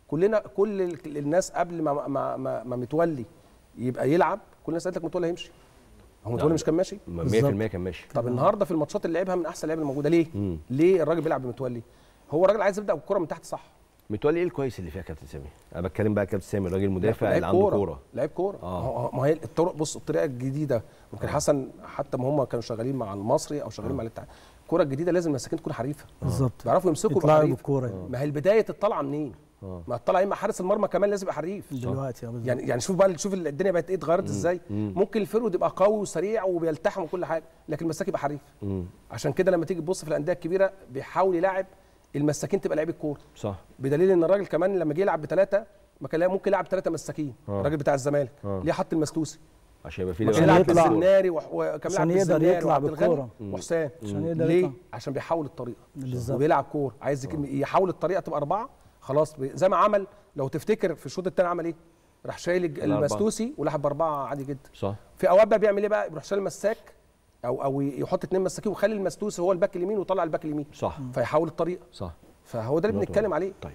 كلنا كل ال- الناس قبل ما ما ما, ما متولي يبقى يلعب كل الناس قالت لك متولي هيمشي هو متولي مش كان ماشي 100% كان ماشي طب النهارده في الماتشات اللي لعبها من احسن اللعيبه الموجوده ليه مم. ليه الراجل بيلعب بمتولي هو الراجل عايز يبدا بالكره من تحت صح متولي ايه الكويس اللي فيها كابتن سامي انا بتكلم بقى كابتن سامي الراجل المدافع لعيب اللي عنده كوره لعيب كوره آه. آه. ما هي الطرق بص الطريقه الجديده ممكن حسن حتى ما هم كانوا شغالين مع المصري او شغالين مع الاتحاد الكوره الجديده لازم المساكين تكون حريفه بالظبط بيعرفوا يمسكوا يطلعوا بحريف بالكوره ما هي البدايه الطلعه منين آه. ما الطلعه اما حارس المرمى كمان لازم يبقى حريف دلوقتي آه، بالظبط. يعني يعني شوف بقى شوف الدنيا بقت ايه اتغيرت ازاي ممكن الفرود يبقى قوي وسريع وبيلتحم وكل حاجه لكن المساك يبقى حريف مم. عشان كده لما تيجي تبص في الانديه الكبيره بيحاول يلاعب المساكين تبقى لعيب الكوره صح بدليل ان الراجل كمان لما جه يلعب بثلاثه ما كان ممكن يلعب ثلاثه مساكين آه. الراجل بتاع الزمالك آه. ليه حط المسلوسي عشان يبقى في كان عشان يلعب يطلع. بالزناري وح- وكان عشان يلعب يقدر بالزناري يطلع وعبد الغني بالكورة. وحسام عشان يقدر ليه يطلع. عشان بيحول الطريقه بالظبط. وبيلعب كوره عايز يك- يحول الطريقه تبقى اربعه خلاص بي- زي ما عمل لو تفتكر في الشوط الثاني عمل ايه راح شايل الج- الأربعة. المسلوسي ولعب باربعه عادي جدا صح في اوقات بقى بيعمل ايه بقى يروح شايل مساك او او يحط اثنين مساكين ويخلي المسلوسي هو الباك اليمين ويطلع الباك اليمين صح فيحول الطريقه صح فهو ده اللي نقطة بنتكلم عليه طيب